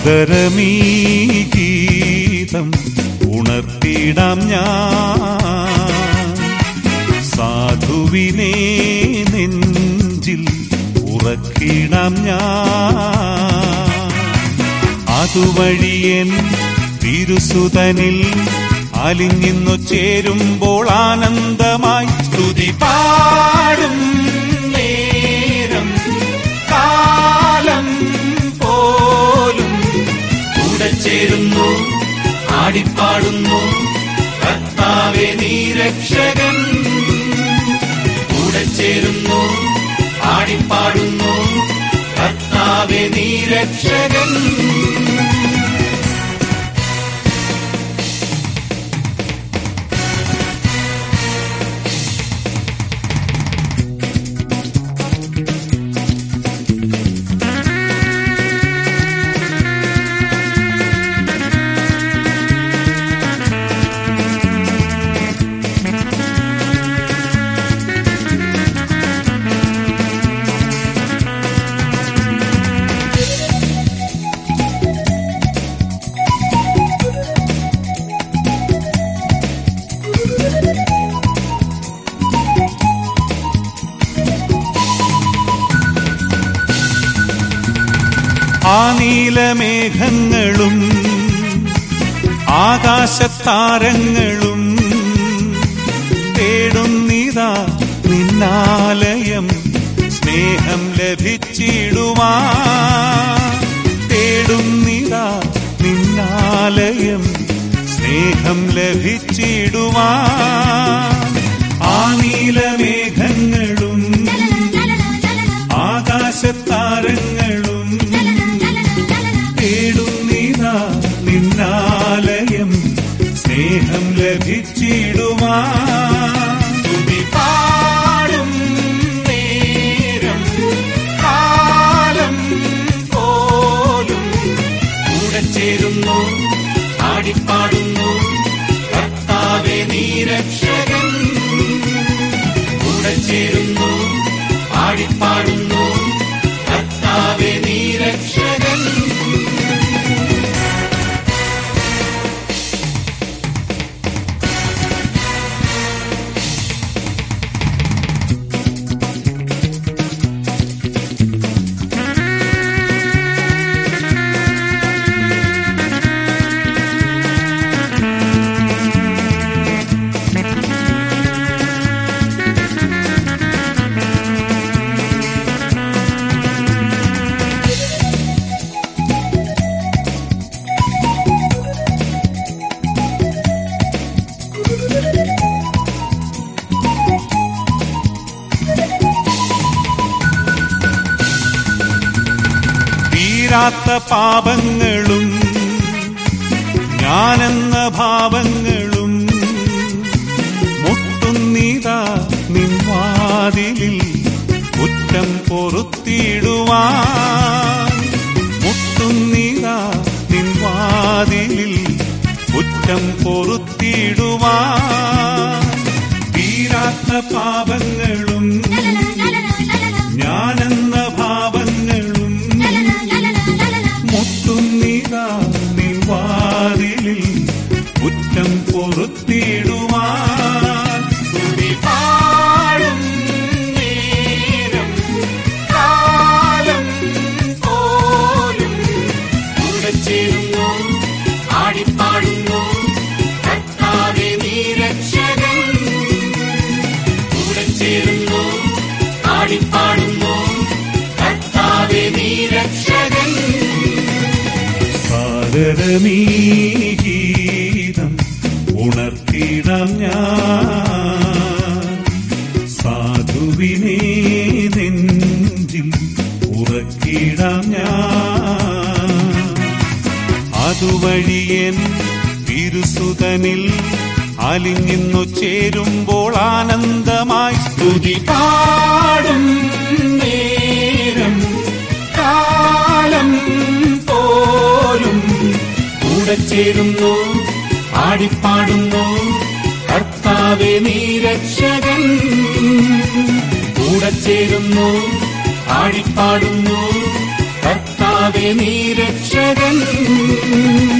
സാദരമീ ഗീതം ഉണർത്തിടാം ഞാൻ സാധുവിനെ നെഞ്ചിൽ ഉറക്കിടാം ഞാൻ അതുവഴിയൻ തിരുസുതനിൽ അലിഞ്ഞിന്നു ചേരുമ്പോൾ ആനന്ദമായി സ്തുതി പാടും നേരം കാലം പോലും കൂടെ ചേരുന്നു ആടിപ്പാടുന്നു കർത്താവെ നീ രക്ഷകൻ കൂടെ ചേരുന്നു ആടിപ്പാടുന്നു കർത്താവെ നീ രക്ഷകൻ ആ നീലമേഘങ്ങളും ആകാശത്താരങ്ങളും തേടുന്നിതാ നിന്നാലയം സ്നേഹം ലഭിച്ചിടുവാ തേടുന്നിതാ നിന്നാലയം സ്നേഹം ലഭിച്ചിടുവാ ആ നീലമേഘങ്ങളും ആകാശത്താരങ്ങളും തേടുന്നിതാ നിന്നാലയം സ്നേഹം ലഭിച്ചിടുവാ സ്തുതി പാടും നേരം കാലം പോലും കൂടെ ചേരുന്നു ആടിപ്പാടുന്നു കർത്താവെ നീ രക്ഷകൻ കൂടെ ചേരുന്നു ആടിപ്പാടുന്നു കർത്താവെ നീ രക്ഷകൻ തീരാത്ത പാപങ്ങളും ഞാനെന്ന ഭാവങ്ങളും മുട്ടുന്നിതാ നിൻവാതിലിൽ കുറ്റം പൊറുത്തിടുവാൻ മുട്ടുന്നിതാ നിൻവാതിലിൽ കുറ്റം പൊറുത്തിടുവാൻ തീരാത്ത പാപങ്ങളും ഞാനെന്ന ഭാവങ്ങളും മുട്ടുന്നിതാ നിവാതിലിൽ കുറ്റം പൊറുത്തിടുവാൻ സ്തുതി പാടും നേരം കാലം പോലും കൂടെ ചേരുന്നു ആടിപ്പാടുന്നു കർത്താവെ നീ രക്ഷകൻ കൂടെ ചേരുന്നു ആടിപ്പാടുന്നു കർത്താവെ നീ രക്ഷകൻ സാദരമീ ഗീതം ഉണർത്തിടാം ഞാൻ സാധുവിനെ നെഞ്ചിൽ ഉറക്കിടാം ഞാൻ അതുവഴിയൻ തിരുസുതനിൽ അലിഞ്ഞിന്നു ചേരുമ്പോൾ ആനന്ദമായി സ്തുതി പാടും നേരം കാലം പോലും കൂടെ ചേരുന്നു ആടിപ്പാടുന്നു കർത്താവെ നീ രക്ഷകൻ കൂടെ ചേരുന്നു ആടിപ്പാടുന്നു കർത്താവെ കർത്താവേ നീ രക്ഷകൻ